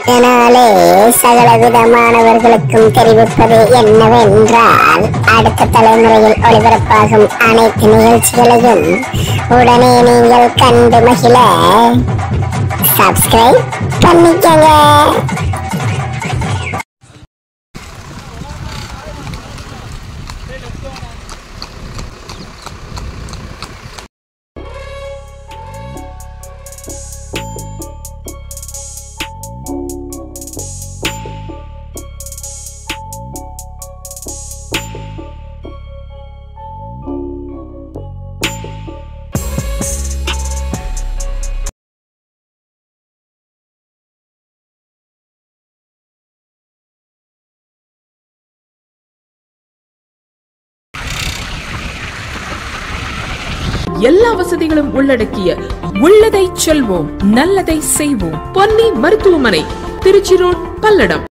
இதனாலே சகல விதமானவர்களுக்கும் தெரிவிப்பது என்னவென்றால் அடுத்த தலைமுறையில் ஒளிபரப்பாகும் அனைத்து நிகழ்ச்சிகளையும் உடனே நீங்கள் கண்டு மகிழ சப்ஸ்கிரைப் பண்ணிக்கங்க எல்லா வசதிகளும் உள்ளடக்கிய உள்ளதை செல்வோம் நல்லதை செய்வோம் பொன்னி மருத்துவமனை திருச்சி ரோட் பல்லடம்